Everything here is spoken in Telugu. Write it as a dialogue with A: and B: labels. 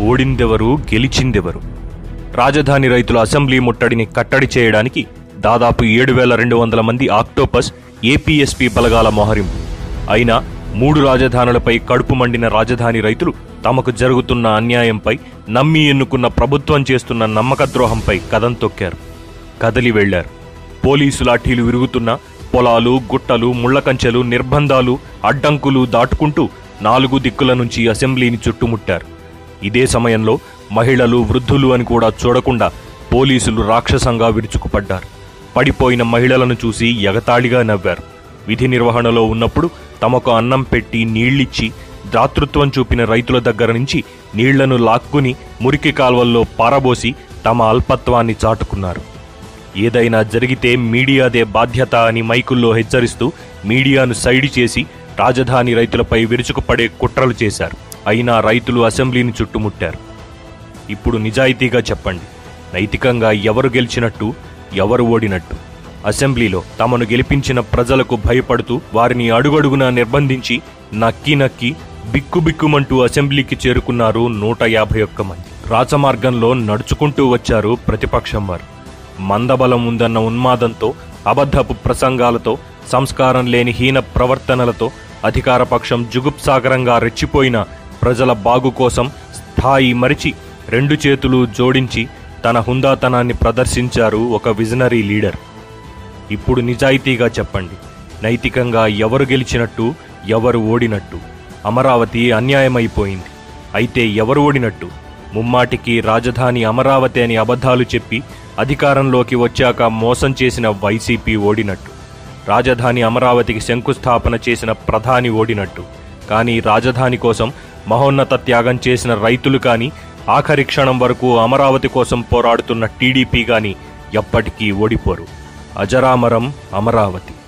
A: ఓడిందెవరు గెలిచిందెవరు రాజధాని రైతుల అసెంబ్లీ ముట్టడిని కట్టడి చేయడానికి దాదాపు ఏడు వేల రెండు వందల మంది ఆక్టోపస్ ఏపీఎస్పీ బలగాల మోహరింపు అయినా మూడు రాజధానులపై కడుపు మండిన రాజధాని రైతులు తమకు జరుగుతున్న అన్యాయంపై నమ్మి ఎన్నుకున్న ప్రభుత్వం చేస్తున్న నమ్మకద్రోహంపై కదం తొక్కారు కదలి వెళ్లారు పోలీసు లాఠీలు విరుగుతున్న పొలాలు గుట్టలు ముళ్లకంచెలు నిర్బంధాలు అడ్డంకులు దాటుకుంటూ నాలుగు దిక్కుల నుంచి అసెంబ్లీని చుట్టుముట్టారు ఇదే సమయంలో మహిళలు వృద్ధులు అని కూడా చూడకుండా పోలీసులు రాక్షసంగా విరుచుకుపడ్డారు పడిపోయిన మహిళలను చూసి ఎగతాళిగా నవ్వారు విధి నిర్వహణలో ఉన్నప్పుడు తమకు అన్నం పెట్టి నీళ్లిచ్చి దాతృత్వం చూపిన రైతుల దగ్గర నుంచి నీళ్లను లాక్కుని మురికి కాల్వల్లో పారబోసి తమ అల్పత్వాన్ని చాటుకున్నారు ఏదైనా జరిగితే మీడియాదే బాధ్యత అని మైకుల్లో హెచ్చరిస్తూ మీడియాను సైడి చేసి రాజధాని రైతులపై విరుచుకుపడే కుట్రలు చేశారు అయినా రైతులు అసెంబ్లీని చుట్టుముట్టారు ఇప్పుడు నిజాయితీగా చెప్పండి నైతికంగా ఎవరు గెలిచినట్టు ఎవరు ఓడినట్టు అసెంబ్లీలో తమను గెలిపించిన ప్రజలకు భయపడుతూ వారిని అడుగడుగునా నిర్బంధించి నక్కి నక్కి బిక్కుబిక్కుమంటూ అసెంబ్లీకి చేరుకున్నారు నూట యాభై ఒక్క మంది రాచమార్గంలో నడుచుకుంటూ వచ్చారు ప్రతిపక్షం వారు మందబలం ఉందన్న ఉన్మాదంతో అబద్ధపు ప్రసంగాలతో సంస్కారం లేని హీన ప్రవర్తనలతో అధికార పక్షం జుగుప్సాగరంగా రెచ్చిపోయిన ప్రజల బాగు కోసం స్థాయి మరిచి రెండు చేతులు జోడించి తన హుందాతనాన్ని ప్రదర్శించారు ఒక విజనరీ లీడర్ ఇప్పుడు నిజాయితీగా చెప్పండి నైతికంగా ఎవరు గెలిచినట్టు ఎవరు ఓడినట్టు అమరావతి అన్యాయమైపోయింది అయితే ఎవరు ఓడినట్టు ముమ్మాటికి రాజధాని అమరావతి అని అబద్ధాలు చెప్పి అధికారంలోకి వచ్చాక మోసం చేసిన వైసీపీ ఓడినట్టు రాజధాని అమరావతికి శంకుస్థాపన చేసిన ప్రధాని ఓడినట్టు కానీ రాజధాని కోసం మహోన్నత త్యాగం చేసిన రైతులు కానీ ఆఖరి క్షణం వరకు అమరావతి కోసం పోరాడుతున్న టీడీపీ గాని ఎప్పటికీ ఓడిపోరు అజరామరం అమరావతి